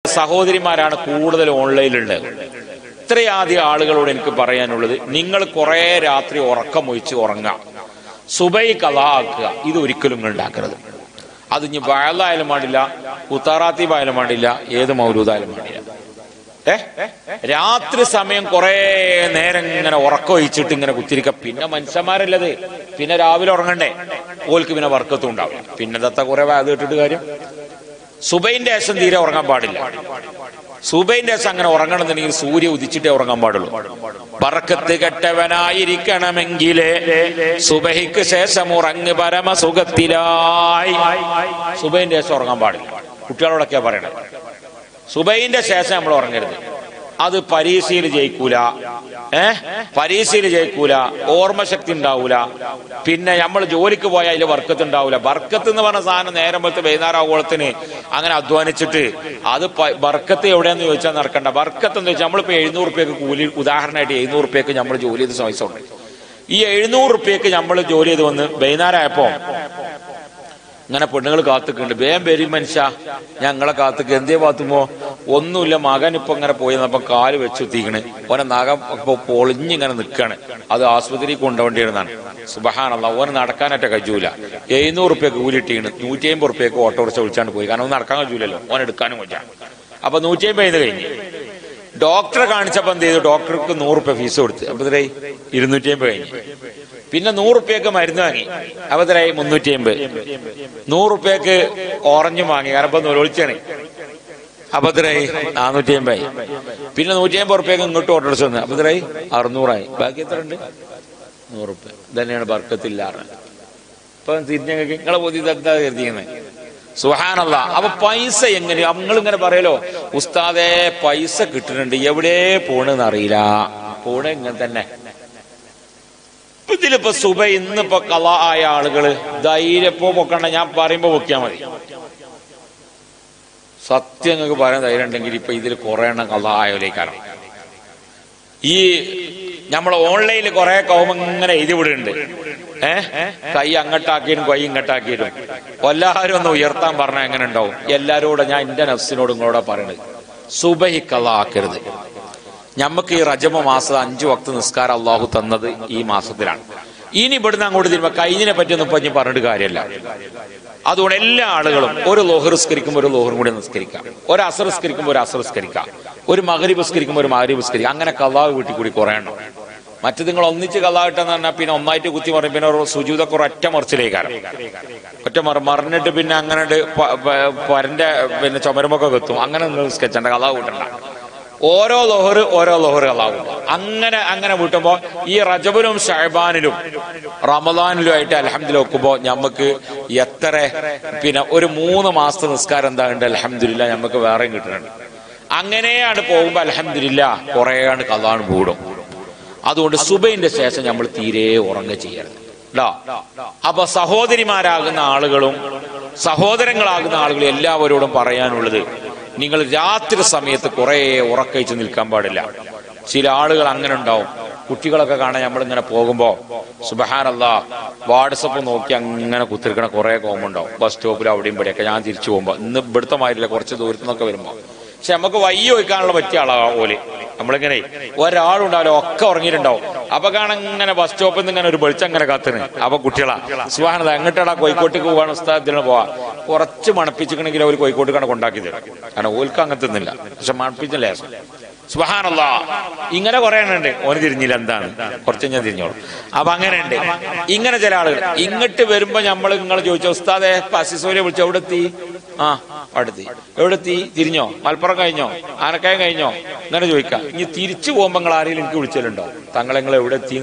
സഹോദരിമാരാണ് കൂടുതൽ ഓൺലൈനിലുള്ളത് ഇത്രയാദ്യം ആളുകളോട് എനിക്ക് പറയാനുള്ളത് നിങ്ങൾ കുറെ രാത്രി ഉറക്കം ഒഴിച്ച് ഉറങ്ങാം സുബൈ കലാക്കുക ഇത് ഒരിക്കലും നിങ്ങൾ ഉണ്ടാക്കരുത് അത് ഇനി വയലായാലും പാടില്ല ഉത്താറാത്തീബായാലും പാടില്ല ഏത് മൗലൂദായാലും പാടില്ല ഏ രാത്രി സമയം കുറെ നേരം ഇങ്ങനെ ഉറക്കം ഒഴിച്ചിട്ട് ഇങ്ങനെ കുത്തിരിക്ക പിന്നെ മനുഷ്യന്മാരല്ലത് പിന്നെ രാവിലെ ഉറങ്ങണ്ടേ ഓൽക്ക് പിന്നെ വർക്കത്തും ഉണ്ടാവും പിന്നെ ദത്ത കുറെ വാത് കേട്ടിട്ട് കാര്യം സുബൈന്റെ ശേഷം തീരെ ഉറങ്ങാൻ പാടില്ല സുബൈന്റെ ശേഷം അങ്ങനെ ഉറങ്ങണമെന്നുണ്ടെങ്കിൽ സൂര്യ ഉദിച്ചിട്ടേ ഉറങ്ങാൻ പാടുള്ളൂ പറക്കത്ത് കെട്ടവനായിരിക്കണമെങ്കിലേ സുബഹിക്ക് ശേഷം ഉറങ്ങ് പരമസുഖത്തിലായി സുബൈന്റെ ശേഷം ഉറങ്ങാൻ പാടില്ല കുട്ടികളോടൊക്കെയാ പറയണത് സുബൈന്റെ ശേഷം നമ്മൾ ഉറങ്ങരുത് അത് പരീക്ഷയിൽ ജയിക്കൂല ഏ പരീക്ഷയിൽ ജയിക്കൂല ഓർമ്മശക്തി ഉണ്ടാവൂല പിന്നെ നമ്മൾ ജോലിക്ക് പോയാൽ അതിൽ വർക്കത്ത് ഉണ്ടാവൂല ബർക്കത്ത് എന്ന് പറഞ്ഞ സാധനം നേരം പോലത്തെ വൈകുന്നേരം ആവോളത്തിന് അങ്ങനെ അധ്വാനിച്ചിട്ട് അത് പ- ബർക്കത്ത് എവിടെയെന്ന് ചോദിച്ചാൽ നടക്കണ്ട ബർക്കത്ത് എന്ന് വെച്ചാൽ നമ്മളിപ്പോ എഴുന്നൂറ് റുപ്യക്ക് കൂലി ഉദാഹരണമായിട്ട് എഴുന്നൂറ് റുപ്യക്ക് നമ്മൾ ജോലി ചെയ്ത് പൈസ ഈ എഴുന്നൂറ് റുപ്യക്ക് നമ്മൾ ജോലി ചെയ്ത് വന്ന് വൈകുന്നേരം ആയപ്പോ ഇങ്ങനെ പെണ്ണുങ്ങൾ കാത്തുക്കുണ്ട് വേഗം വരും മനുഷ്യ ഞങ്ങളെ കാത്തുക്ക് എന്തേ പാത്തുമോ ഒന്നുമില്ല മകൻ ഇപ്പൊ ഇങ്ങനെ പോയി അപ്പൊ കാല് വെച്ചു തീക്കണ് ഓനെ നഖം ഇപ്പൊ പൊളിഞ്ഞിങ്ങനെ നിൽക്കാണ് അത് ആസ്പത്രി കൊണ്ടുപോകേണ്ടിയിരുന്നാണ് സുബഹാനല്ല ഓന് നടക്കാനൊറ്റ കഴിയൂല എഴുന്നൂറ് റുപ്യ കൂലിട്ടീണ് നൂറ്റി അമ്പത് റുപ്യക്ക് ഓട്ടോറിക്ഷ വിളിച്ചാണ്ട് പോയി കാരണം ഓന് നടക്കാൻ കഴിയൂലല്ലോ ഓൻ എടുക്കാനും കൊച്ചാ അപ്പൊ നൂറ്റി അമ്പത് ഇത് കഴിഞ്ഞ് ഡോക്ടറെ കാണിച്ചപ്പോ എന്ത് ചെയ്തു ഡോക്ടർക്ക് നൂറ് റുപ്യ ഫീസ് കൊടുത്ത് അപ്പൊ ഇത്രേ ഇരുന്നൂറ്റി അമ്പത് കഴിഞ്ഞ് പിന്നെ നൂറ് റുപ്യക്ക് മരുന്ന് വാങ്ങി അപ്പൊ ഇത്രയായി മുന്നൂറ്റി അമ്പത് നൂറ് റുപ്യക്ക് ഓറഞ്ചും വാങ്ങി കാരണം ഇപ്പൊ നൊളിച്ചാണ് അപ്പൊ ഇത്രയായി നാനൂറ്റി അമ്പതായി പിന്നെ നൂറ്റി അമ്പത് റുപ്യക്ക് ഇങ്ങോട്ട് ഓർഡർ വന്നു അപ്പൊ ഇത്രയായി അറുന്നൂറായി ബാക്കി എത്ര ഉണ്ട് നൂറ് റുപ്യ ഇതന്നെയാണ് ബർക്കത്തില്ലാറ് ഇപ്പൊ തിരിഞ്ഞ നിങ്ങളെ ബോധ്യം എന്താ കരുതിക്കുന്നത് സുഹാനല്ല അപ്പൊ പൈസ എങ്ങനെ നിങ്ങൾ ഇങ്ങനെ പറയലോ ഉസ്താദെ പൈസ കിട്ടുന്നുണ്ട് എവിടെ പോണെന്ന് അറിയില്ല പോണ ഇങ്ങനെ തന്നെ ഇപ്പൊ ഇതിലിപ്പോ സുബ ഇന്നിപ്പോ കല ആയ ആളുകള് ധൈര്യപ്പോ പൊക്കണ്ട ഞാൻ പറയുമ്പോ പൊക്കിയാ മതി സത്യം നിങ്ങൾക്ക് പറയാൻ ധൈര്യം ഉണ്ടെങ്കിൽ ഇപ്പൊ ഇതിൽ കുറെ എണ്ണം കല ആയവലേക്കാണ് ഈ നമ്മൾ ഓൺലൈനിൽ കുറെ കൗമ ഇങ്ങനെ എഴുതി വിടുന്നുണ്ട് ഏ കൈ അങ്ങട്ടാക്കിയിട്ടും കൈ ഇങ്ങട്ടാക്കിയിട്ടും എല്ലാവരും ഒന്ന് ഉയർത്താൻ പറഞ്ഞാൽ എങ്ങനെ ഉണ്ടാവും എല്ലാരോടും ഞാൻ എന്റെ നഫ്സിനോട് നിങ്ങളോടാ പറയണത് സുബഹി കല ആക്കരുത് ഞമ്മക്ക് ഈ റജമ മാസം അഞ്ചു വക്ത് നിസ്കാരം അള്ളാഹു തന്നത് ഈ മാസത്തിലാണ് ഇനി ഇവിടുന്ന് അങ്ങോട്ട് തിരുമ്പോ കഴിഞ്ഞതിനെ പറ്റിയൊന്നും ഇപ്പൊ ഇനി പറഞ്ഞിട്ട് കാര്യമല്ല അതുകൊണ്ട് എല്ലാ ആളുകളും ഒരു ലോഹർ നിസ്കരിക്കുമ്പോൾ ഒരു ലോഹറും കൂടി നിസ്കരിക്കാം ഒരു അസർ നിസ്കരിക്കുമ്പോൾ ഒരു അസർ നിസ്കരിക്കാം ഒരു മകരി നിസ്കരിക്കുമ്പോൾ ഒരു മകരി നിസ്കരിക്കാം അങ്ങനെ കള്ളാവ് വീട്ടിൽ കൂടി കുറയണം മറ്റു നിങ്ങൾ ഒന്നിച്ച് കള്ളാവിട്ടെന്ന് പറഞ്ഞാൽ പിന്നെ ഒന്നായിട്ട് കുത്തി മറിയും പിന്നെ ഒരു സുജൂതൊക്കെ ഒരു ഒറ്റ മറിച്ചിലേക്കാരം ഒറ്റ മറ മറിഞ്ഞിട്ട് പിന്നെ അങ്ങനെ പരന്റെ പിന്നെ ചുമരുമൊക്കെ കത്തും അങ്ങനെ നിങ്ങൾ നിസ്കരിച്ചണ്ട കള്ളാവ് കൂട്ടണ്ട ഓരോ ലോഹർ ഓരോ ലോഹർ കള്ളാവും അങ്ങനെ അങ്ങനെ വീട്ടുമ്പോ ഈ റജബിലും ഷഹബാനിലും റമദാനിലും ആയിട്ട് അലഹമ്മദ് വെക്കുമ്പോ നമുക്ക് എത്ര പിന്നെ ഒരു മൂന്ന് മാസത്തെ നിസ്കാരം എന്താ ഉണ്ട് അലഹമ്മദില്ല നമുക്ക് വേറെയും കിട്ടുന്നുണ്ട് അങ്ങനെയാണ് പോകുമ്പോ അലഹമ്മദില്ല കുറേയാണ് കള്ളാണ് കൂടും അതുകൊണ്ട് സുബൈന്റെ ശേഷം നമ്മൾ തീരെ ഉറങ്ങ ചെയ്യരുത് ട്ടോ അപ്പൊ സഹോദരിമാരാകുന്ന ആളുകളും സഹോദരങ്ങളാകുന്ന ആളുകളും എല്ലാവരോടും പറയാനുള്ളത് നിങ്ങൾ രാത്രി സമയത്ത് കുറെ ഉറക്കയിച്ച് നിൽക്കാൻ പാടില്ല ചില ആളുകൾ അങ്ങനെ ഉണ്ടാവും കുട്ടികളൊക്കെ കാണാൻ നമ്മളിങ്ങനെ പോകുമ്പോ സുബഹാനല്ല വാട്സപ്പ് നോക്കി അങ്ങനെ കുത്തിരിക്കണ കുറെ കോമുണ്ടാവും ബസ് സ്റ്റോപ്പിൽ അവിടെയും ഇവിടെയൊക്കെ ഞാൻ തിരിച്ചു പോകുമ്പോ ഇന്ന് ഇവിടുത്തെ മാതിരില്ല കുറച്ച് ദൂരത്തു നിന്നൊക്കെ വരുമ്പോ പക്ഷെ നമുക്ക് വയ്യ വയ്ക്കാനുള്ള പറ്റിയ ആളാ ഓല് നമ്മളിങ്ങനെ ഒരാളുണ്ടാവില്ല ഒക്കെ ഉറങ്ങിയിട്ടുണ്ടാവും അപ്പൊ കാണാൻ ഇങ്ങനെ ബസ് സ്റ്റോപ്പിൽ നിന്ന് ഇങ്ങനെ ഒരു വെളിച്ചം അങ്ങനെ കാത്തിന് അപ്പൊ കുട്ടികളാ സുഹാനത എങ്ങോട്ടാടാ കോഴിക്കോട്ടേക്ക് പോകാൻ ഉസ്താദിന് പോവാ കുറച്ച് മണപ്പിച്ചിക്കണമെങ്കിൽ അവർ കോഴിക്കോട്ട് കണക്ക് ഉണ്ടാക്കി തരും കാരണം ഓൽക്ക് അങ്ങനത്തെ ഒന്നുമില്ല പക്ഷെ മണപ്പിച്ച ലേസം സുഹാനല്ല ഇങ്ങനെ കുറെ എണ്ണുണ്ട് ഓന് തിരിഞ്ഞില്ല എന്താണ് കുറച്ച് ഞാൻ തിരിഞ്ഞോളൂ അപ്പൊ അങ്ങനെ ഉണ്ട് ഇങ്ങനെ ചില ആളുകൾ ഇങ്ങോട്ട് വരുമ്പോ നമ്മൾ നിങ്ങൾ ചോദിച്ച ഉസ്താദെ പസിസോലെ വിളിച്ചു എവിടെ എത്തി ആ അടുത്തി എവിടെ എത്തി തിരിഞ്ഞോ മലപ്പുറം കഴിഞ്ഞോ ആനക്കായം കഴിഞ്ഞോ ഇങ്ങനെ ചോദിക്കാം ഇനി തിരിച്ചു പോകുമ്പോ നിങ്ങൾ ആരെങ്കിലും എനിക്ക് വിളിച്ചാലുണ്ടോ തങ്ങളെ നിങ്ങൾ എവിടെ എത്തി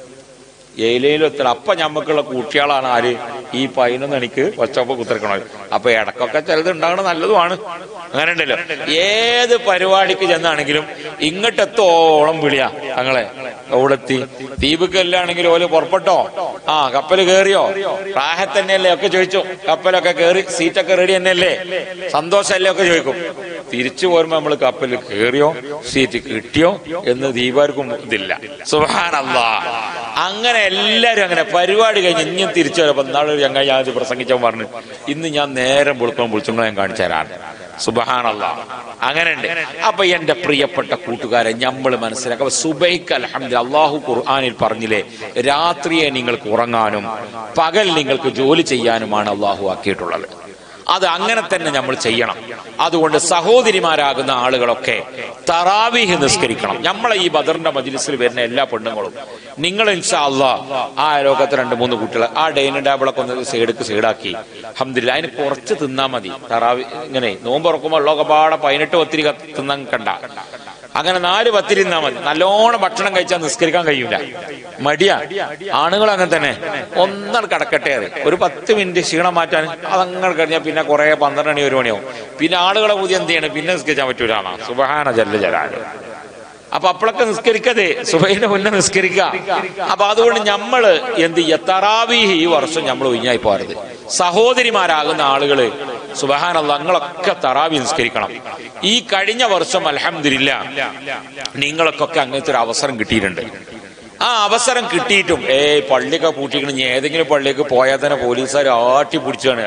ഏലയിലും എത്തണം അപ്പൊ ഞമ്മക്കുള്ള കൂട്ടിയാളാണ് ആര് ഈ പതിനൊന്ന് മണിക്ക് ഒച്ചപ്പ് കുത്തിരിക്കണത് അപ്പൊ ഇടക്കൊക്കെ ചിലത് ഉണ്ടാകണ നല്ലതുമാണ് അങ്ങനെ ഉണ്ടല്ലോ ഏത് പരിപാടിക്ക് ചെന്നാണെങ്കിലും ഇങ്ങോട്ട് എത്തോളം വിളിയാ തങ്ങളെ എവിടെത്തി ദ്വീപുക്കെല്ലാണെങ്കിലും ഓല് പുറപ്പെട്ടോ ആ കപ്പൽ കേറിയോ പ്രാഹത്ത് തന്നെയല്ലേ ഒക്കെ ചോദിച്ചു കപ്പലൊക്കെ കേറി സീറ്റൊക്കെ റെഡി തന്നെയല്ലേ സന്തോഷമല്ലേ ഒക്കെ ചോദിക്കും തിരിച്ചു പോരുമ്പോ നമ്മൾ കപ്പലിൽ കേറിയോ സീറ്റ് കിട്ടിയോ എന്ന് ദീപാർക്കും ഇതില്ല സുഹാനല്ലാ അങ്ങനെ എല്ലാരും അങ്ങനെ പരിപാടി കഴിഞ്ഞ് ഇനിയും തിരിച്ചു വരപ്പോ നാളെ ഒരു ചങ്ങായി ഞാൻ ഇത് പ്രസംഗിച്ചവൻ പറഞ്ഞു ഇന്ന് ഞാൻ നേരം വിളിക്കാൻ വിളിച്ചു ഞാൻ കാണിച്ചു തരാൻ സുബഹാനല്ല അങ്ങനെ ഉണ്ട് അപ്പൊ എന്റെ പ്രിയപ്പെട്ട കൂട്ടുകാരെ നമ്മൾ മനസ്സിലാക്കുക സുബൈക്ക് അലഹമ്മദ് അള്ളാഹു ഖുർആാനിൽ പറഞ്ഞില്ലേ രാത്രിയെ നിങ്ങൾക്ക് ഉറങ്ങാനും പകൽ നിങ്ങൾക്ക് ജോലി ചെയ്യാനുമാണ് അള്ളാഹു ആക്കിയിട്ടുള്ളത് അത് അങ്ങനെ തന്നെ നമ്മൾ ചെയ്യണം അതുകൊണ്ട് സഹോദരിമാരാകുന്ന ആളുകളൊക്കെ തറാവീഹ് നിസ്കരിക്കണം നമ്മളെ ഈ ബദറിന്റെ മജിലിസിൽ വരുന്ന എല്ലാ പെണ്ണുങ്ങളും നിങ്ങൾ ഇൻഷാ അള്ളാ ആ ലോകത്ത് രണ്ട് മൂന്ന് കുട്ടികൾ ആ ഡൈനിങ് ടേബിളൊക്കെ ഒന്ന് സൈഡക്ക് സൈഡാക്കി അഹമ്മദില്ല അതിന് കുറച്ച് തിന്നാ മതി തറാവി ഇങ്ങനെ നോമ്പ് തുറക്കുമ്പോൾ ഉള്ളതൊക്കെ പാടെ പതിനെട്ട് ഒത്തിരി തിന്നാൻ കണ്ട അങ്ങനെ നാല് പത്തിരി തിന്നാ മതി നല്ലോണം ഭക്ഷണം കഴിച്ചാൽ നിസ്കരിക്കാൻ കഴിയൂല മടിയാ ആണുങ്ങൾ അങ്ങനെ തന്നെ ഒന്നാണ് കടക്കട്ടെ അത് ഒരു പത്ത് മിനിറ്റ് ക്ഷീണം മാറ്റാൻ അതങ്ങനെ കഴിഞ്ഞാൽ പിന്നെ കുറെ പന്ത്രണ്ട് മണി ഒരു മണിയാവും പിന്നെ ആളുകളെ പുതിയ എന്ത് ചെയ്യണം പിന്നെ നിസ്കരിക്കാൻ പറ്റൂലാണ് സുബഹാന ജല്ല ജലാല് അപ്പൊ അപ്പോഴൊക്കെ നിസ്കരിക്കതേ സുബൈന്റെ മുന്നേ നിസ്കരിക്ക അപ്പൊ അതുകൊണ്ട് നമ്മള് എന്ത് ചെയ്യുക തറാവീഹ് ഈ വർഷം നമ്മൾ ഒഴിഞ്ഞായി പോരുത് സഹോദരിമാരാകുന്ന ആളുകള് സുബഹാനല്ല നിങ്ങളൊക്കെ തറാവി നിസ്കരിക്കണം ഈ കഴിഞ്ഞ വർഷം അലഹമില്ല നിങ്ങൾക്കൊക്കെ അങ്ങനത്തെ ഒരു അവസരം കിട്ടിയിട്ടുണ്ട് ആ അവസരം കിട്ടിയിട്ടും ഏ പള്ളിയൊക്കെ പൂട്ടിക്കണം ഇനി ഏതെങ്കിലും പള്ളിയൊക്കെ പോയാൽ തന്നെ പോലീസുകാർ ആട്ടി പിടിച്ചാണ്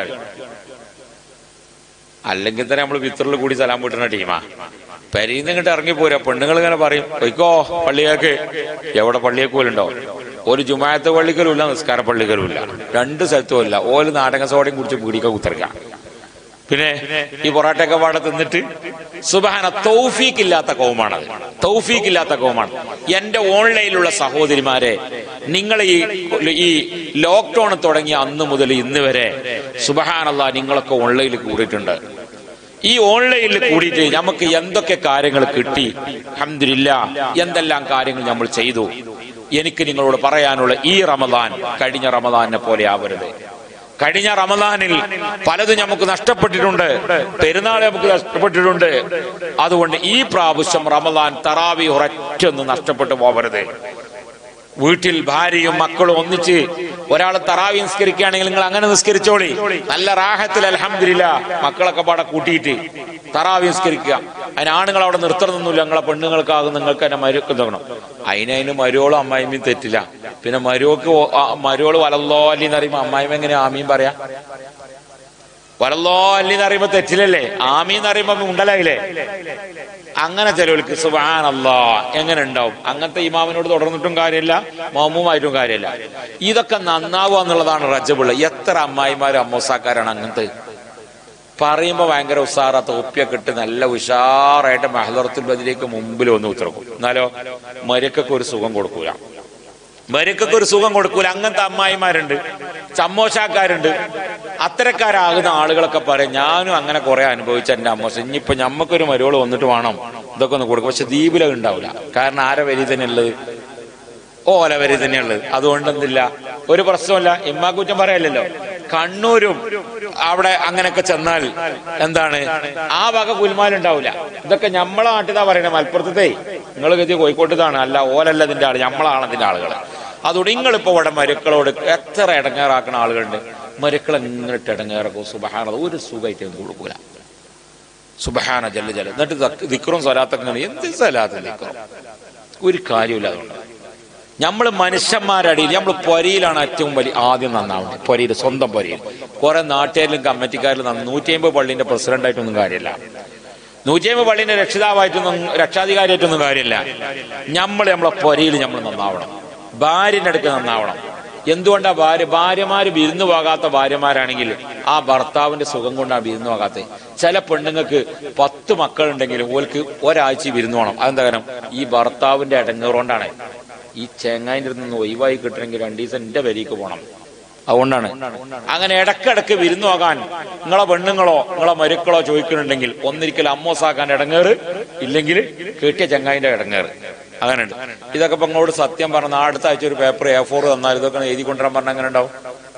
അല്ലെങ്കിൽ തന്നെ നമ്മൾ വിത്തറിൽ കൂടി സലാം വിട്ടുന്ന ടീമാ പെരീന്ന് ഇങ്ങോട്ട് ഇറങ്ങി പോരാ പെണ്ണുങ്ങൾ ഇങ്ങനെ പറയും പൊയ്ക്കോ പള്ളിയേക്ക് എവിടെ പള്ളിയേക്ക് പോലുണ്ടോ ഒരു ജുമായത്ത് പള്ളിക്കലും ഇല്ല നിസ്കാര പള്ളിക്കലും ഇല്ല രണ്ട് സ്ഥലത്തും ഇല്ല ഓല് നാടക സോടയും കുടിച്ച് പീടിക്ക കുത്തിറക്കാം പിന്നെ ഈ പൊറാട്ടയൊക്കെ പാടെ തിന്നിട്ട് സുബഹാന തൗഫീക്ക് ഇല്ലാത്ത കൗമാണത് തൗഫീക്ക് ഇല്ലാത്ത കൗമാണ് എന്റെ ഓൺലൈനിലുള്ള സഹോദരിമാരെ നിങ്ങൾ ഈ ഈ ലോക്ക്ഡൌൺ തുടങ്ങിയ അന്ന് മുതൽ ഇന്ന് വരെ സുബഹാനല്ല നിങ്ങളൊക്കെ ഓൺലൈനിൽ കൂടിയിട്ടുണ്ട് ഈ ഓൺലൈനിൽ കൂടിയിട്ട് നമുക്ക് എന്തൊക്കെ കാര്യങ്ങൾ കിട്ടി അഹമ്മദില്ല എന്തെല്ലാം കാര്യങ്ങൾ നമ്മൾ ചെയ്തു എനിക്ക് നിങ്ങളോട് പറയാനുള്ള ഈ റമദാൻ കഴിഞ്ഞ റമദാനെ പോലെ ആവരുത് കഴിഞ്ഞ റമദാനിൽ പലതും നമുക്ക് നഷ്ടപ്പെട്ടിട്ടുണ്ട് പെരുന്നാൾ നമുക്ക് നഷ്ടപ്പെട്ടിട്ടുണ്ട് അതുകൊണ്ട് ഈ പ്രാവശ്യം റമദാൻ തറാവി ഉറച്ചൊന്നും നഷ്ടപ്പെട്ടു പോകരുത് വീട്ടിൽ ഭാര്യയും മക്കളും ഒന്നിച്ച് ഒരാൾ തറാവി നിസ്കരിക്കുകയാണെങ്കിൽ നിങ്ങൾ അങ്ങനെ നിസ്കരിച്ചോളി നല്ല റാഹത്തിൽ അലഹമില്ല മക്കളൊക്കെ പാടെ കൂട്ടിയിട്ട് തറാവി നിസ്കരിക്കുക അതിന് ആണുങ്ങൾ അവിടെ നിർത്തണമെന്നില്ല നിങ്ങളെ പെണ്ണുങ്ങൾക്കാകും നിങ്ങൾക്ക് തന്നെ മരുക്ക് തോന്നണം അതിനതിന് മരുവോളും അമ്മായിമ്മയും തെറ്റില്ല പിന്നെ മരുവക്ക് മരുവോള് വലല്ലോ അല്ലി എന്ന് പറയുമ്പോ അമ്മായിമ്മ എങ്ങനെ ആമീൻ പറയാ വലല്ലോ അല്ലി എന്ന് പറയുമ്പോ തെറ്റില്ലല്ലേ ആമീൻ എന്ന് പറയുമ്പോ ഉണ്ടലായില്ലേ അങ്ങനെ ചിലവർക്ക് സുബാനല്ലാ എങ്ങനെ ഉണ്ടാവും അങ്ങനത്തെ ഇമാമിനോട് തുടർന്നിട്ടും കാര്യമില്ല മോമുമായിട്ടും കാര്യമില്ല ഇതൊക്കെ നന്നാവുക എന്നുള്ളതാണ് റജബിള് എത്ര അമ്മായിമാരും അമ്മൂസാക്കാരാണ് അങ്ങനത്തെ പറയുമ്പോ ഭയങ്കര ഉഷാറ തൊപ്പിയൊക്കെ ഇട്ട് നല്ല ഉഷാറായിട്ട് മഹദറത്തുൽ ബദിലേക്ക് മുമ്പിൽ വന്ന് ഉത്തരക്കും എന്നാലോ മരക്കൊക്കെ ഒരു സുഖം കൊടുക്കൂല മരക്കൊക്കെ ഒരു സുഖം കൊടുക്കൂല അങ്ങനത്തെ അമ്മായിമാരുണ്ട് ചമ്മോശാക്കാരുണ്ട് അത്തരക്കാരാകുന്ന ആളുകളൊക്കെ പറയും ഞാനും അങ്ങനെ കുറെ അനുഭവിച്ച എന്റെ അമ്മോശ ഇനിയിപ്പോ ഞമ്മക്കൊരു മരുവള് വന്നിട്ട് വേണം ഇതൊക്കെ ഒന്ന് കൊടുക്കും പക്ഷെ ദ്വീപില ഉണ്ടാവില്ല കാരണം ആരെ വരി തന്നെ ഉള്ളത് ഓല വരി തന്നെയുള്ളത് അതുകൊണ്ട് എന്തില്ല ഒരു പ്രശ്നമല്ല ഇമ്മാക്കുറ്റം പറയല്ലോ കണ്ണൂരും അവിടെ അങ്ങനെയൊക്കെ ചെന്നാൽ എന്താണ് ആ വക കുൽമാലുണ്ടാവില്ല ഇതൊക്കെ നമ്മളെ നാട്ടിലാ പറയണേ മലപ്പുറത്തേ നിങ്ങൾ ഗതി കോഴിക്കോട്ടതാണ് അല്ല ഓലല്ല ഇതിന്റെ ആള് നമ്മളാണ് ഇതിന്റെ ആളുകൾ അതുകൊണ്ട് നിങ്ങളിപ്പോ ഇവിടെ മരുക്കളോട് എത്ര ഇടങ്ങേറാക്കുന്ന ആളുകളുണ്ട് മരുക്കൾ എങ്ങനെ ഇടങ്ങേറക്കും സുബഹാനത് ഒരു സുഖമായിട്ട് ഒന്നും കൊടുക്കൂല സുബഹാന ജല്ല ജല എന്നിട്ട് ദിക്കറും സ്വലാത്തൊക്കെ എന്ത് സ്വലാത്ത് ദിക്കറും ഒരു കാര്യമില്ല അതുകൊണ്ട് നമ്മൾ മനുഷ്യന്മാരടിയിൽ നമ്മൾ പൊരയിലാണ് ഏറ്റവും വലിയ ആദ്യം നന്നാവുന്നത് പൊരയിൽ സ്വന്തം പൊരയിൽ കുറെ നാട്ടുകാരിലും കമ്മിറ്റിക്കാരിലും നൂറ്റി അമ്പത് പള്ളിന്റെ പ്രസിഡന്റായിട്ടൊന്നും കാര്യമില്ല നൂറ്റി അമ്പത് പള്ളിന്റെ രക്ഷിതാവായിട്ടൊന്നും രക്ഷാധികാരിയായിട്ടൊന്നും കാര്യമില്ല നമ്മൾ നമ്മളെ പൊരയിൽ നമ്മൾ നന്നാവണം ഭാര്യന്റെ അടുക്ക് നന്നാവണം എന്തുകൊണ്ടാ ഭാര്യ ഭാര്യമാര് വിരുന്നു പോകാത്ത ഭാര്യമാരാണെങ്കിൽ ആ ഭർത്താവിന്റെ സുഖം കൊണ്ടാണ് വിരുന്നു പോകാത്തത് ചില പെണ്ണുങ്ങൾക്ക് പത്ത് മക്കളുണ്ടെങ്കിലും ഓൾക്ക് ഒരാഴ്ച വിരുന്നു പോകണം അതെന്താ കാരണം ഈ ഭർത്താവിന്റെ ഇടങ്ങേറുകൊണ്ടാണ് ഈ ചെങ്ങായിന്റെ അടുത്ത് നിന്ന് ഒഴിവായി കിട്ടണമെങ്കിൽ രണ്ടു ദിവസം എന്റെ വരിക്ക് പോകണം അതുകൊണ്ടാണ് അങ്ങനെ ഇടക്കിടക്ക് വിരുന്നു പോകാൻ നിങ്ങളെ പെണ്ണുങ്ങളോ നിങ്ങളെ മരുക്കളോ ചോദിക്കുന്നുണ്ടെങ്കിൽ ഒന്നിരിക്കൽ അമ്മോസാക്കാൻ ഇടങ്ങേറ് ഇല്ലെങ്കിൽ കെട്ടിയ ചെങ്ങായിന്റെ ഇടങ്ങേറ് അങ്ങനെയുണ്ട് ഇതൊക്കെ ഇപ്പൊ നിങ്ങളോട് സത്യം പറഞ്ഞ അടുത്ത ആഴ്ച ഒരു പേപ്പർ എ ഫോർ തന്നാൽ ഇതൊക്കെ എഴുതി കൊണ്ടുവരാൻ പറഞ്ഞ അങ്ങനെ ഉണ്ടാവും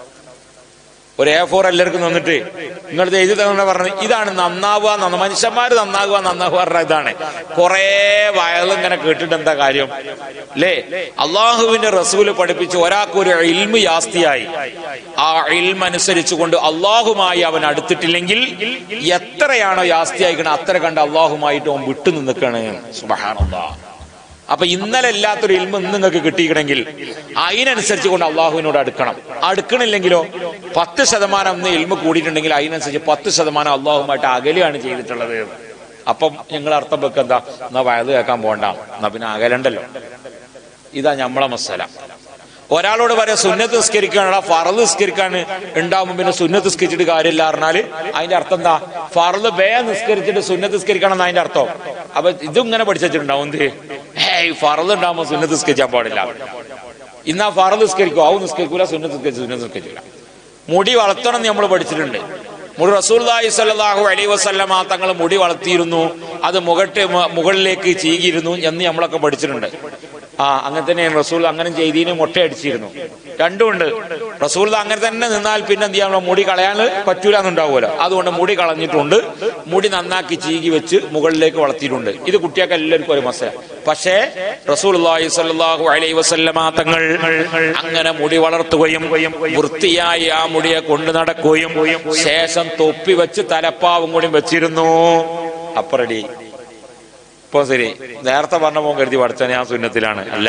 ഒരു എ ഫോർ എല്ലാവർക്കും തന്നിട്ട് നിങ്ങൾ എഴുതി തന്നെ പറഞ്ഞത് ഇതാണ് നന്നാവുക നന്ന മനുഷ്യന്മാര് നന്നാകുക നന്നാവുക പറഞ്ഞ ഇതാണ് കുറെ വയലിങ്ങനെ കേട്ടിട്ട് എന്താ കാര്യം അല്ലേ അള്ളാഹുവിന്റെ റസൂല് പഠിപ്പിച്ച് ഒരാൾക്ക് ഒരു ഇൽമ് യാസ്തിയായി ആ ഇൽമ അനുസരിച്ചുകൊണ്ട് അള്ളാഹുമായി അവൻ അടുത്തിട്ടില്ലെങ്കിൽ എത്രയാണോ യാസ്തിയായിക്കണ അത്ര കണ്ട് അള്ളാഹുമായിട്ട് അവൻ വിട്ടു നിന്നിക്കാണ് സുബഹാനല്ലാ അപ്പൊ ഇന്നലെ ഇല്ലാത്തൊരു ഇൽമ ഇന്ന് നിങ്ങൾക്ക് കിട്ടിയിക്കണമെങ്കിൽ അതിനനുസരിച്ച് കൊണ്ട് അള്ളാഹുവിനോട് അടുക്കണം അടുക്കണില്ലെങ്കിലോ പത്ത് ശതമാനം ഇന്ന് ഇൽമ കൂടിയിട്ടുണ്ടെങ്കിൽ അതിനനുസരിച്ച് പത്ത് ശതമാനം അള്ളാഹുമായിട്ട് അകലെയാണ് ചെയ്തിട്ടുള്ളത് അപ്പം നിങ്ങൾ അർത്ഥം വെക്കുക എന്താ എന്നാ വയത് കേൾക്കാൻ പോണ്ട എന്നാ പിന്നെ അകലണ്ടല്ലോ ഇതാ നമ്മളെ മസാല ഒരാളോട് പറയാം സുന്നത്ത് നിസ്കരിക്കാനുള്ള ഫറല് നിസ്കരിക്കാൻ ഉണ്ടാവുമ്പോ പിന്നെ സുന്നത്ത് നിസ്കരിച്ചിട്ട് കാര്യമില്ല പറഞ്ഞാല് അതിന്റെ അർത്ഥം എന്താ ഫറല് വേ നിസ്കരിച്ചിട്ട് സുന്നത്ത് നിസ്കരിക്കണം എന്ന് അതിന്റെ അർത്ഥം അപ്പൊ ഇതും ഇങ്ങനെ പഠിച്ചിട്ടുണ്ടാവും എന്ത് ഏയ് ഫറല് ഉണ്ടാവുമ്പോ സുന്നത്ത് നിസ്കരിക്കാൻ പാടില്ല ഇന്നാ ഫറല് നിസ്കരിക്കും ആവും നിസ്കരിക്കൂല സുന്നത്ത് നിസ്കരിച്ചു സുന്നത്ത് നിസ്കരിക്കൂല മുടി വളർത്തണം എന്ന് നമ്മൾ പഠിച്ചിട്ടുണ്ട് മുടി റസൂൽദാഹി സല്ലാഹു അലൈ വസല്ലമ തങ്ങൾ മുടി വളർത്തിയിരുന്നു അത് മുകട്ട് മുകളിലേക്ക് ചീകിയിരുന്നു എന്ന് നമ്മളൊക്കെ പഠിച്ചിട്ടുണ്ട് ആ അങ്ങനെ തന്നെയാണ് റസൂൽ അങ്ങനെ ചെയ്തീന് മുട്ടയടിച്ചിരുന്നു രണ്ടുമുണ്ട് റസൂൽ അങ്ങനെ തന്നെ നിന്നാൽ പിന്നെ എന്ത് ചെയ്യാൻ മുടി കളയാൻ പറ്റൂല എന്നുണ്ടാവുമല്ലോ അതുകൊണ്ട് മുടി കളഞ്ഞിട്ടുണ്ട് മുടി നന്നാക്കി ചീകി വെച്ച് മുകളിലേക്ക് വളർത്തിയിട്ടുണ്ട് ഇത് കുട്ടിയൊക്കെ എല്ലാവർക്കും ഒരു മസ പക്ഷേ റസൂൽ സല്ലല്ലാഹു അലൈഹി വസല്ലമ തങ്ങൾ അങ്ങനെ മുടി വളർത്തുകയും വൃത്തിയായി ആ മുടിയെ കൊണ്ടു നടക്കുകയും ശേഷം തൊപ്പി വെച്ച് തലപ്പാവും കൂടി വെച്ചിരുന്നു അപ്പറടി ഇപ്പൊ ശരി നേരത്തെ പറഞ്ഞ പോകാൻ കരുതി പഠിച്ച ഞാൻ സുന്നത്തിലാണ് അല്ല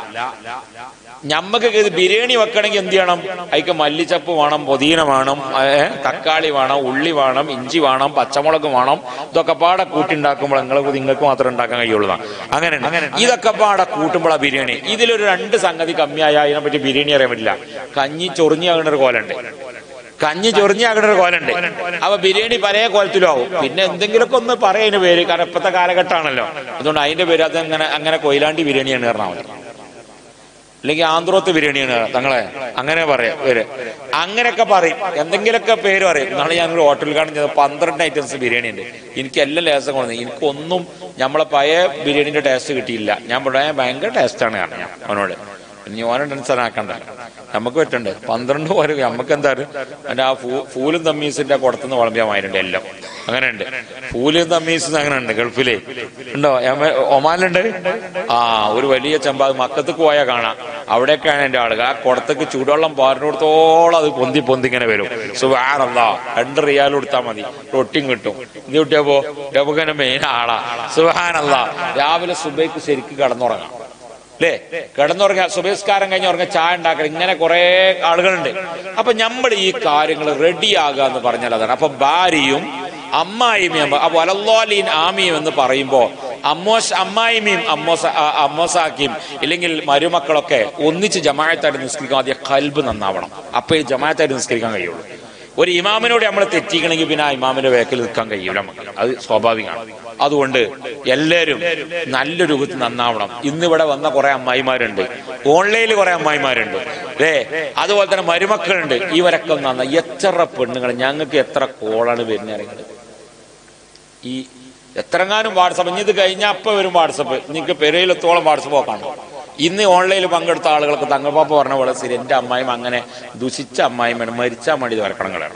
ഞമ്മക്ക് ഇത് ബിരിയാണി വെക്കണമെങ്കിൽ എന്ത് ചെയ്യണം അതിക്ക് മല്ലിച്ചപ്പ് വേണം പൊതീന വേണം ഏ, തക്കാളി വേണം ഉള്ളി വേണം ഇഞ്ചി വേണം പച്ചമുളക് വേണം ഇതൊക്കെ പാടെ കൂട്ടിണ്ടാക്കുമ്പോൾ നിങ്ങൾ നിങ്ങൾക്ക് മാത്രം ഉണ്ടാക്കാൻ കഴിയുള്ളൂ അങ്ങനെ അങ്ങനെ ഇതൊക്കെ പാടെ കൂട്ടുമ്പോഴാ ബിരിയാണി ഇതിലൊരു രണ്ട് സംഗതി കമ്മിയായ അതിനെ പറ്റി ബിരിയാണി അറിയാൻ പറ്റില്ല കഞ്ഞി ചൊറിഞ്ഞാകുന്ന ഒരു കോലുണ്ട് കഞ്ഞി ചൊറിഞ്ഞാകുന്ന ഒരു കോലുണ്ട് അപ്പൊ ബിരിയാണി പല കോലത്തിലും ആവും പിന്നെ എന്തെങ്കിലുമൊക്കെ ഒന്ന് പറയുന്ന പേര് കാരണം ഇപ്പത്തെ കാലഘട്ടമാണല്ലോ അതുകൊണ്ട് അതിന്റെ പേര് അത് അങ്ങനെ അങ്ങനെ കൊയിലാണ്ടി ബിരിയാണിയാണ് പറഞ്ഞാൽ മതി അല്ലെങ്കിൽ ആന്ധ്രോത്ത് ബിരിയാണിയാണ് തങ്ങളെ അങ്ങനെ പറയാം പേര് അങ്ങനെയൊക്കെ പറയും എന്തെങ്കിലുമൊക്കെ പേര് പറയും നാളെ ഞാൻ ഒരു ഹോട്ടലിൽ കാണുന്നത് പന്ത്രണ്ട് ഐറ്റംസ് ബിരിയാണി ഉണ്ട് എനിക്ക് എല്ലാം ലേസം കൊണ്ടു എനിക്കൊന്നും നമ്മളെ പഴയ ബിരിയാണിന്റെ ടേസ്റ്റ് കിട്ടിയില്ല ഞാൻ പറയാൻ ഭയങ്കര ടേസ്റ്റാണ് കാരണം ഞാൻ അവനോട് ഇനി ഓനെ ടെൻഷൻ ആക്കണ്ട നമുക്ക് പറ്റണ്ട് പന്ത്രണ്ട് പോലെ നമുക്ക് എന്തായാലും അതിന്റെ ആ ഫൂ ഫൂലും തമ്മീസിന്റെ കുടത്തുനിന്ന് വളമ്പിയാമായിട്ടുണ്ട് എല്ലാം അങ്ങനെ ഉണ്ട് ഫൂലും തമ്മീസ് അങ്ങനെ ഉണ്ട് ഗൾഫില് ഉണ്ടോ യമ- ഒമാനിലുണ്ട് ആ ഒരു വലിയ ചെമ്പ അത് മക്കത്തേക്ക് പോയാൽ കാണാം അവിടെയൊക്കെയാണ് എന്റെ ആളുകൾ ആ കുടത്തേക്ക് ചൂടുവെള്ളം പാറിനോടത്തോളം അത് പൊന്തി പൊന്തി ഇങ്ങനെ വരും സുബാനല്ല രണ്ട് റിയാൽ കൊടുത്താൽ മതി റൊട്ടിയും കിട്ടും ഇത് കിട്ടിയപ്പോ നമുക്ക് മെയിൻ ആളാ സുബാനല്ല രാവിലെ സുബൈക്ക് ശരിക്ക് കടന്നുറങ്ങാം അല്ലേ കിടന്നുറങ്ങുക സുബേസ്കാരം കഴിഞ്ഞ് ഉറങ്ങുക ചായ ഉണ്ടാക്കുക ഇങ്ങനെ കുറെ ആളുകളുണ്ട് അപ്പൊ നമ്മൾ ഈ കാര്യങ്ങൾ റെഡിയാകുക എന്ന് പറഞ്ഞാൽ അതാണ് അപ്പൊ ഭാര്യയും അമ്മായിമയും അപ്പൊ വലല്ലോലീൻ ആമിയും എന്ന് പറയുമ്പോ അമ്മോസ് അമ്മായിമയും അമ്മോസ ആ- അമ്മോസാക്കിയും ഇല്ലെങ്കിൽ മരുമക്കളൊക്കെ ഒന്നിച്ച് ജമായത്തായിട്ട് നിസ്കരിക്കാൻ ആദ്യം കൽബ് നന്നാവണം അപ്പൊ ഈ ജമായത്തായിട്ട് നിസ്കരിക്കാൻ കഴിയുള്ളൂ ഒരു ഇമാമിനോട് നമ്മൾ തെറ്റിക്കണമെങ്കിൽ പിന്നെ ആ ഇമാമിന്റെ വേക്കിൽ നിൽക്കാൻ കഴിയൂല നമുക്ക് അത് സ്വാഭാവികമാണ് അതുകൊണ്ട് എല്ലാവരും നല്ല രൂപത്തിൽ നന്നാവണം ഇന്ന് ഇവിടെ വന്ന കുറെ അമ്മായിമാരുണ്ട് ഓൺലൈനിൽ കുറെ അമ്മായിമാരുണ്ട് ഏ അതുപോലെ തന്നെ മരുമക്കളുണ്ട് ഇവരൊക്കെ നന്ന എത്ര പെണ്ണുങ്ങൾ ഞങ്ങൾക്ക് എത്ര കോളാണ് വരുന്നത് അറിയുന്നത് ഈ എത്രങ്ങാനും വാട്സപ്പ് ഇനി ഇത് കഴിഞ്ഞാൽ അപ്പൊ വരും വാട്സപ്പ് നിങ്ങൾക്ക് പെരയിലെത്തോളം വാട്സപ്പ് നോക്കണം ഇന്ന് ഓൺലൈനിൽ പങ്കെടുത്ത ആളുകൾക്ക് തങ്ങപ്പാപ്പ പറഞ്ഞ പോലെ ശരി എന്റെ അമ്മായിയും അങ്ങനെ ദുഷിച്ച അമ്മായിമാണ് മരിച്ചാൽ മതി വരക്കണങ്ങളാണ്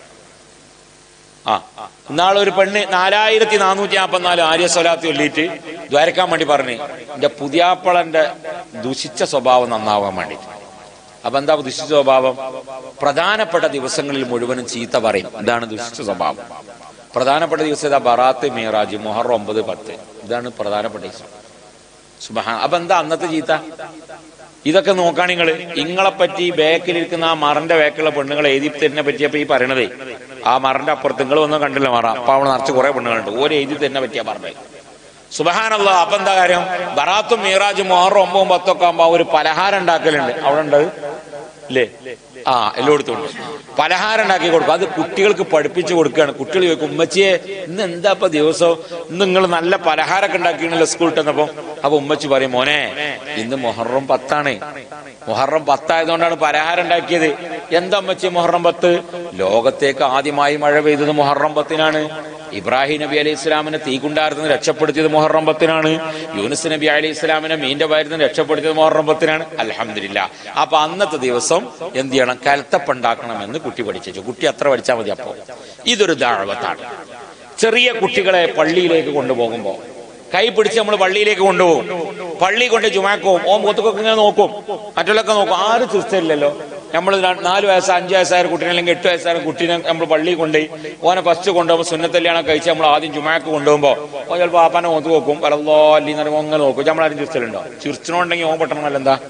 ആ ഇന്നാളെ ഒരു പെണ്ണ് നാലായിരത്തി നാനൂറ്റി നാൽപ്പത്തിനാല് ആര്യ സ്വലാത്തി ചൊല്ലിയിട്ട് ദ്വാരക്കാൻ വേണ്ടി പറഞ്ഞു എന്റെ പുതിയാപ്പളന്റെ ദുഷിച്ച സ്വഭാവം നന്നാവാൻ വേണ്ടിയിട്ട് അപ്പൊ എന്താ ദുഷിച്ച സ്വഭാവം പ്രധാനപ്പെട്ട ദിവസങ്ങളിൽ മുഴുവനും ചീത്ത പറയും ഇതാണ് ദുഷിച്ച സ്വഭാവം പ്രധാനപ്പെട്ട ദിവസം ഇതാ ബറാത്ത് മീറാജ് മുഹറം ഒമ്പത് പത്ത് ഇതാണ് പ്രധാനപ്പെട്ട ദിവസം സുബഹാ അപ്പൊ എന്താ അന്നത്തെ ചീത്ത ഇതൊക്കെ നോക്കാൻ നിങ്ങൾ ഇങ്ങളെ പറ്റി ബാക്കിലിരിക്കുന്ന ആ മറന്റെ ബാക്കിലുള്ള പെണ്ണുങ്ങളെ എഴുതി തരുന്ന പറ്റിയപ്പോ ഈ പറയണതേ ആ മറന്റെ അപ്പുറത്ത് നിങ്ങൾ ഒന്നും കണ്ടില്ല മറ അപ്പൊ അവിടെ നിറച്ച് കുറെ പെണ്ണുങ്ങളുണ്ട് ഓരോ എഴുതി തരുന്ന പറ്റിയാ പറഞ്ഞത് സുബഹാനല്ല അപ്പൊ എന്താ കാര്യം ബറാത്തും മീറാജും മുഹറും ഒമ്പതും പത്തൊക്കെ ആകുമ്പോ ഒരു പലഹാരം ഉണ്ടാക്കലുണ്ട് അവിടെ ഉണ്ട് അല്ലേ ആ എല്ലായിടത്തും ഉണ്ട് പലഹാരം ഉണ്ടാക്കി കൊടുക്കും അത് കുട്ടികൾക്ക് പഠിപ്പിച്ചു കൊടുക്കുകയാണ് കുട്ടികൾ ചോദിക്കും ഉമ്മച്ചിയെ ഇന്ന് എന്താ ഇപ്പൊ ദിവസം ഇന്ന് നിങ്ങൾ നല്ല പലഹാരമൊക്കെ ഉണ്ടാക്കിയാണല്ലോ സ്കൂളിൽ ചെന്നപ്പോ അപ്പൊ ഉമ്മച്ചി പറയും മോനെ ഇന്ന് മൊഹറം പത്താണ് മൊഹറം പത്തായതുകൊണ്ടാണ് പലഹാരം ഉണ്ടാക്കിയത് എന്താ അമ്മച്ചി മൊഹറം പത്ത് ലോകത്തേക്ക് ആദ്യമായി മഴ പെയ്തത് മൊഹറം പത്തിനാണ് ഇബ്രാഹിം നബി അലൈഹി ഇസ്ലാമിനെ തീകുണ്ടാരത്തിന് രക്ഷപ്പെടുത്തിയത് മുഹറം പത്തിനാണ് യൂനുസ് നബി അലൈഹി ഇസ്ലാമിനെ മീന്റെ വയറിന് രക്ഷപ്പെടുത്തിയത് മുഹറം പത്തിനാണ് അലഹമില്ല അപ്പൊ അന്നത്തെ ദിവസം എന്ത് ചെയ്യണം കലത്തപ്പുണ്ടാക്കണം എന്ന് കുട്ടി പഠിച്ചു കുട്ടി അത്ര പഠിച്ചാൽ മതി അപ്പോ ഇതൊരു ദാഴ്വത്താണ് ചെറിയ കുട്ടികളെ പള്ളിയിലേക്ക് കൊണ്ടുപോകുമ്പോ കൈ പിടിച്ച് നമ്മൾ പള്ളിയിലേക്ക് കൊണ്ടുപോകും പള്ളി കൊണ്ട് ജുമാക്കവും ഓ മുഖത്തൊക്കെ ഇങ്ങനെ നോക്കും മറ്റുള്ളൊക്കെ നോക്കും ആരും ചിരിച്ചില്ലല്ലോ നമ്മൾ നാല് വയസ്സ് അഞ്ച് വയസ്സായ ഒരു കുട്ടീനെ അല്ലെങ്കിൽ എട്ട് വയസ്സായ ഒരു കുട്ടീനെ നമ്മൾ പള്ളിയിൽ കൊണ്ടുപോയി ഓനെ ഫസ്റ്റ് കൊണ്ടുപോകുമ്പോൾ സുന്നത്തല്യാണം കഴിച്ച് നമ്മൾ ആദ്യം ജുമാക്ക് കൊണ്ടുപോകുമ്പോൾ ഓൻ ചിലപ്പോൾ ആപ്പാനെ ഓത്ത് നോക്കും വലല്ലോ അല്ലി എന്ന് പറയുമ്പോൾ അങ്ങനെ നോക്കും നമ്മളാരും ചിരിച്ചലുണ്ടോ ചിരിച്ചണോണ്ടെങ്കിൽ ഓൻ പെട്ടണമല്ല എന്താ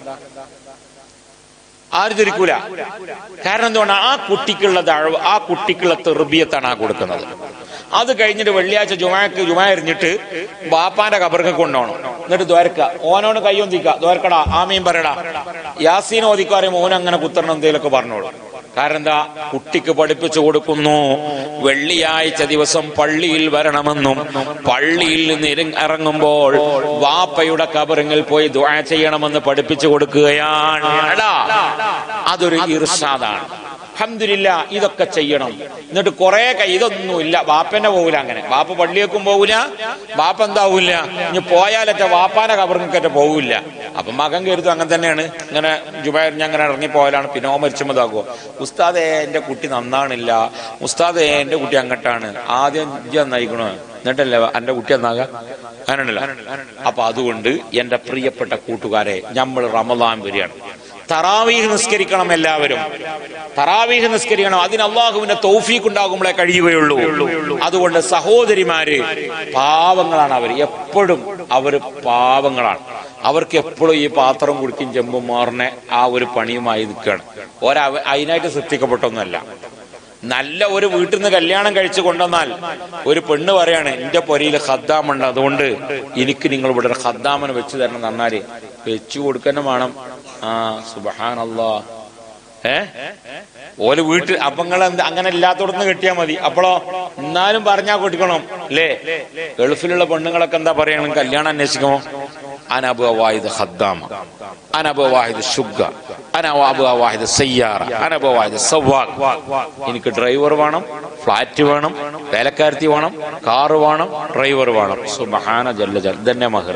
ആരും ചിരിക്കൂല കാരണം എന്തുകൊണ്ടാണ് ആ കുട്ടിക്കുള്ള ദഴവ് ആ കുട്ടിക്കുള്ള തെർബിയത്താണ് ആ കൊടുക്കുന്നത് അത് കഴിഞ്ഞിട്ട് വെള്ളിയാഴ്ച ജുമാക്ക് ജുമാ എറിഞ്ഞിട്ട് ബാപ്പാന്റെ കബർക്ക് കൊണ്ടുപോകണം എന്നിട്ട് ദ്വാരക്ക ഓനോട് കയ്യൊന്തിക്ക ദ്വാരക്കടാ ആമീൻ പറയടാ യാസീൻ ഓദിക്ക പറയുമ്പോൾ ഓൻ അങ്ങനെ കുത്തരണം എന്തെങ്കിലുമൊക്കെ പറഞ്ഞോളൂ കാരണം എന്താ കുട്ടിക്ക് പഠിപ്പിച്ചു കൊടുക്കുന്നു വെള്ളിയാഴ്ച ദിവസം പള്ളിയിൽ വരണമെന്നും പള്ളിയിൽ നിന്ന് ഇറ- ഇറങ്ങുമ്പോൾ വാപ്പയുടെ കബറിങ്ങിൽ പോയി ദുആ ചെയ്യണമെന്ന് പഠിപ്പിച്ചു കൊടുക്കുകയാണ് എടാ, അതൊരു ഇർഷാദാണ് അൽഹംദുലില്ലാ ഇതൊക്കെ ചെയ്യണം എന്നിട്ട് കുറെ കൈ ഇതൊന്നുമില്ല ബാപ്പന്നെ പോകൂല അങ്ങനെ ബാപ്പ പള്ളിയേക്കും പോകൂല ബാപ്പ എന്താവൂല ഇനി പോയാലറ്റ വാപ്പാന്റെ കബറിങ്ങറ്റ പോകൂല അപ്പൊ മകൻ കരുതും അങ്ങനെ തന്നെയാണ് ഇങ്ങനെ ജുബൈറിഞ്ഞ് അങ്ങനെ ഇറങ്ങി പോയാലാണ് പിന്നെ ഓ മരിച്ചുമ്പോതാകുമോ ഉസ്താദേ എന്റെ കുട്ടി നന്നാണില്ല ഉസ്താദേ എന്റെ കുട്ടി അങ്ങട്ടാണ് ആദ്യം ഇജ്ജ് നന്നായിക്കണോ എന്നിട്ടല്ലേ എന്റെ കുട്ടി നന്നാകാ അങ്ങനെയല്ലോ അപ്പൊ അതുകൊണ്ട് എന്റെ പ്രിയപ്പെട്ട കൂട്ടുകാരെ നമ്മൾ റമദാൻ വരികയാണ് തറാവീഹ് നിസ്കരിക്കണം എല്ലാവരും തറാവീഹ് നിസ്കരിക്കണം അതിന് അള്ളാഹുവിന്റെ തൗഫീഖ് ഉണ്ടാകുമ്പോഴേ കഴിയുകയുള്ളൂ അതുകൊണ്ട് സഹോദരിമാര് പാവങ്ങളാണ് അവർ എപ്പോഴും അവർ പാവങ്ങളാണ് അവർക്ക് എപ്പോഴും ഈ പാത്രം കുടിക്കും ചെമ്പും മാറിനെ ആ ഒരു പണിയുമായി നിൽക്കുകയാണ് ഓരോ അതിനായിട്ട് സൃഷ്ടിക്കപ്പെട്ടൊന്നുമല്ല നല്ല ഒരു വീട്ടിൽ നിന്ന് കല്യാണം കഴിച്ചു കൊണ്ടുവന്നാൽ ഒരു പെണ്ണ് പറയാണ് എന്റെ പൊരയിൽ ഖദ്ദാമുണ്ട് അതുകൊണ്ട് എനിക്ക് നിങ്ങൾ ഇവിടെ ഒരു ഖദ്ദാമനെ വെച്ച് തരണം നന്നാല് വെച്ചു കൊടുക്കണം വേണം ആ സുബഹാനല്ലാ ഏ ഓല് വീട്ടിൽ അപ്പങ്ങൾ അങ്ങനെ ഇല്ലാത്തോടത്ത് കെട്ടിയാ മതി അപ്പോഴോ എന്നാലും പറഞ്ഞാ കൊട്ടിക്കണം അല്ലേ ഗൾഫിലുള്ള പെണ്ണുങ്ങളൊക്കെ എന്താ പറയണം കല്യാണം അന്വേഷിക്കുമോ അനബു വാഹിദ് ഖദ്ദാമ അനബു വാഹിദ് ഷുഗ അനബു വാഹിദ് സയ്യാറ അനബു വാഹിദ് സവാഖ് എനിക്ക് ഡ്രൈവർ വേണം ഫ്ലാറ്റ് വേണം വേലക്കാരത്തി വേണം കാറ് വേണം ഡ്രൈവർ വേണം സുബഹാന ജല്ല ജൽ ഇതന്നെ മഹർ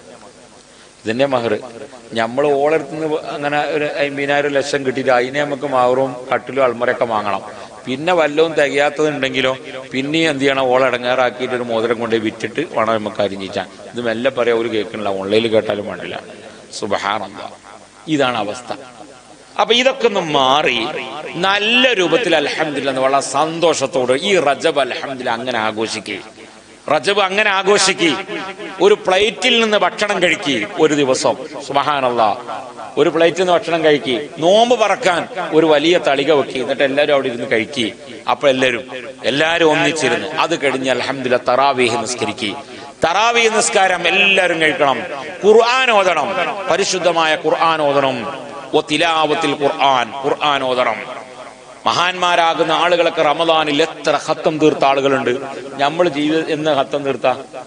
ഇതിന്റെ മഹർ നമ്മൾ ഓളടുത്തുനിന്ന് അങ്ങനെ ഒരു അമ്പതിനായിരം ലക്ഷം കിട്ടിയിട്ട് അതിനെ നമുക്ക് മാറും കട്ടിലും അൾമറയൊക്കെ വാങ്ങണം പിന്നെ വല്ലതും തികയാത്തതുണ്ടെങ്കിലോ പിന്നെ എന്ത് ചെയ്യണം ഓളെ ഇടങ്ങാറാക്കിയിട്ട് ഒരു മോതിരം കൊണ്ട് വിറ്റിട്ട് വേണം നമുക്ക് അരിഞ്ഞിച്ചാൻ ഇത് മെല്ലെ പറയാ ഒരു കേൾക്കണില്ല ഓൺലൈനിൽ കേട്ടാലും വേണ്ടില്ല സുബഹാനന്ദ ഇതാണ് അവസ്ഥ അപ്പൊ ഇതൊക്കെ ഒന്ന് മാറി നല്ല രൂപത്തിൽ അലഹമില്ല വളരെ സന്തോഷത്തോടെ ഈ റജബ് അലഹമില്ല അങ്ങനെ ആഘോഷിക്കുക റജബ് അങ്ങനെ ആഘോഷിക്കി ഒരു പ്ലേറ്റിൽ നിന്ന് ഭക്ഷണം കഴിക്കി ഒരു ദിവസം സുബഹാനല്ല ഒരു പ്ലേറ്റിൽ നിന്ന് ഭക്ഷണം കഴിക്കി നോമ്പ് പറക്കാൻ ഒരു വലിയ തളിക വെക്കി എന്നിട്ട് എല്ലാവരും അവിടെ ഇരുന്ന് കഴിക്കി അപ്പൊ എല്ലാവരും എല്ലാവരും ഒന്നിച്ചിരുന്ന് അത് കഴിഞ്ഞ് അലഹമില്ല തറാവീഹ് നിസ്കരിക്കി തറാവീഹ് നിസ്കാരം എല്ലാവരും കഴിക്കണം ഖുർആൻ ഓതണം പരിശുദ്ധമായ ഖുർആൻ ഓതണം ഒ തിലാവത്തിൽ ഖുർആൻ ഖുർആൻ ഓതണം മഹാന്മാരാകുന്ന ആളുകളൊക്കെ റമദാനിൽ എത്ര ഹത്തം തീർത്ത ആളുകളുണ്ട് നമ്മൾ ജീവിത എന്ന് ഹത്തം തീർത്ത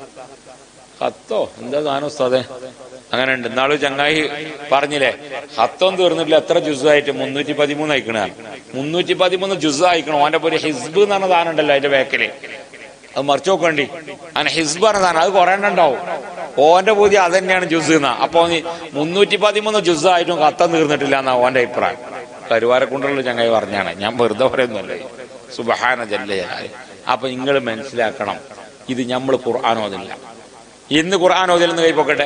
ഹത്തോ എന്താ സാധനം ഉസ്താദെ അങ്ങനെ ഉണ്ട് ഇന്നാള് ചങ്ങായി പറഞ്ഞില്ലേ ഹത്തം തീർന്നിട്ടില്ല എത്ര ജുസ് ആയിട്ട് മുന്നൂറ്റി പതിമൂന്ന് അയക്കണ മുന്നൂറ്റി പതിമൂന്ന് ജുസ് അയക്കണം ഓന്റെ ഒരു ഹിസ്ബ് എന്ന് പറഞ്ഞ സാധനം ഉണ്ടല്ലോ അതിന്റെ ബാക്കില് അത് മറിച്ചു നോക്കണ്ടി അങ്ങനെ ഹിസ്ബ് പറഞ്ഞ സാധനം അത് കുറെ എണ്ണം ഉണ്ടാവും ഓന്റെ പൂതി അത് തന്നെയാണ് ജുസ് എന്നാ അപ്പൊ നീ മുന്നൂറ്റി പതിമൂന്ന് ജുസ് ആയിട്ടും ഹത്തം തീർന്നിട്ടില്ല എന്നാ ഓന്റെ അഭിപ്രായം കരുവാരക്കുണ്ടുള്ള ചങ്ങായി പറഞ്ഞാണ് ഞാൻ വെറുതെ പറയുന്നല്ലേ സുബഹാന ജല്ല അപ്പൊ നിങ്ങൾ മനസ്സിലാക്കണം ഇത് നമ്മൾ ഖുർആൻ ഓതില്ല ഇന്ന് ഖുർആൻ ഓതിലെന്ന് കൈ പൊക്കട്ടെ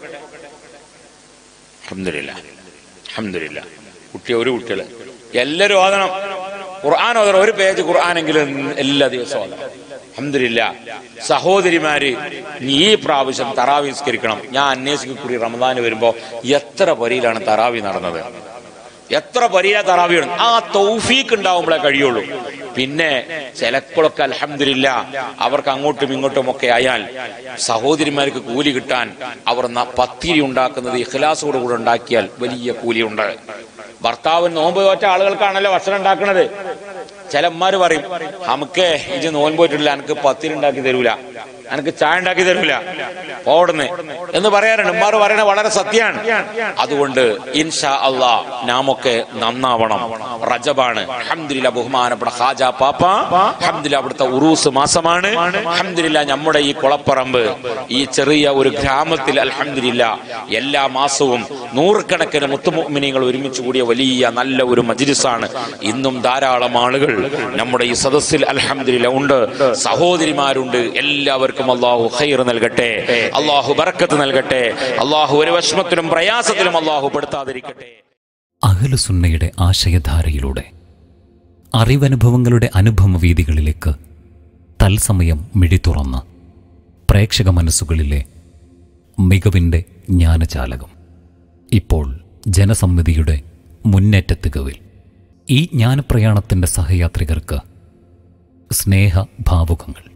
അഹമ്മദില്ല അഹമ്മദില്ല കുട്ടി ഒരു കുട്ടികള് എല്ലാരും ഓതണം ഖുർആൻ ഓതണം ഒരു പേജ് ഖുർആാനെങ്കിലും എല്ലാ ദിവസവും ഓതണം അഹമ്മദില്ല സഹോദരിമാര് നീ ഈ പ്രാവശ്യം തറാവി നിസ്കരിക്കണം ഞാൻ അന്വേഷിക്കുറി റമദാന് വരുമ്പോ എത്ര പരിയിലാണ് തറാവി നടന്നത് എത്ര പരിയ തറാവിയാണ് ആ തൗഫീക്ക് ഉണ്ടാവുമ്പോഴേ കഴിയുള്ളൂ പിന്നെ ചിലപ്പോഴൊക്കെ അലഹമില്ല അവർക്ക് അങ്ങോട്ടും ഇങ്ങോട്ടും ഒക്കെ ആയാൽ സഹോദരിമാർക്ക് കൂലി കിട്ടാൻ അവർ ന- പത്തിരി ഉണ്ടാക്കുന്നത് ഇഖ്ലാസോട് കൂടെ ഉണ്ടാക്കിയാൽ വലിയ കൂലിയുണ്ട് ഭർത്താവ് നോമ്പ് തോറ്റ ആളുകൾക്കാണല്ലോ ഭക്ഷണം ഉണ്ടാക്കുന്നത് ചിലന്മാര് പറയും നമുക്ക് ഇത് നോൻപ് പോയിട്ടില്ല എനിക്ക് പത്തിരി ഉണ്ടാക്കി തരൂല എനിക്ക് ചായ ഉണ്ടാക്കി തരൂല ഓടുന്ന് എന്ന് പറയാറുണ്ട് ഉമ്മാർ പറയുന്നത് വളരെ സത്യമാണ് അതുകൊണ്ട് ഇൻഷാ അള്ളാ നാമൊക്കെ നന്നാവണം റജബാണ് ഹംദില്ല ബഹുമാനപ്പെട്ട ഹാജ പാപ്പ ഹംദില്ല അവിടുത്തെ ഉറൂസ് മാസമാണ് ഹംദില്ല നമ്മുടെ ഈ കുളപ്പറമ്പ് ഈ ചെറിയ ഒരു ഗ്രാമത്തിൽ അൽഹംദില്ല എല്ലാ മാസവും നൂറുകണക്കിന് മുത്തുമുമിനികൾ ഒരുമിച്ച് കൂടിയ വലിയ നല്ല ഒരു മജിലിസാണ് ഇന്നും ധാരാളം ആളുകൾ നമ്മുടെ ഈ സദസ്സിൽ അൽഹംദില്ല ഉണ്ട് സഹോദരിമാരുണ്ട് എല്ലാവർക്കും അള്ളാഹു ഖൈർ നൽകട്ടെ അള്ളാഹു ബറക്കത്ത് നൽകട്ടെ അള്ളാഹു ഒരു വിഷമത്തിലും പ്രയാസത്തിലും അള്ളാഹു പെടുത്താതിരിക്കട്ടെ അഹലുസുന്നയുടെ ആശയധാരയിലൂടെ അറിവനുഭവങ്ങളുടെ അനുഭവവീതികളിലേക്ക് തത്സമയം മിഴി തുറന്ന് പ്രേക്ഷക മനസ്സുകളിലെ മികവിൻ്റെ ജ്ഞാനചാലകം ഇപ്പോൾ ജനസമ്മതിയുടെ മുന്നേറ്റത്തികവിൽ ഈ ജ്ഞാനപ്രയാണത്തിൻ്റെ സഹയാത്രികർക്ക് സ്നേഹഭാവുകങ്ങൾ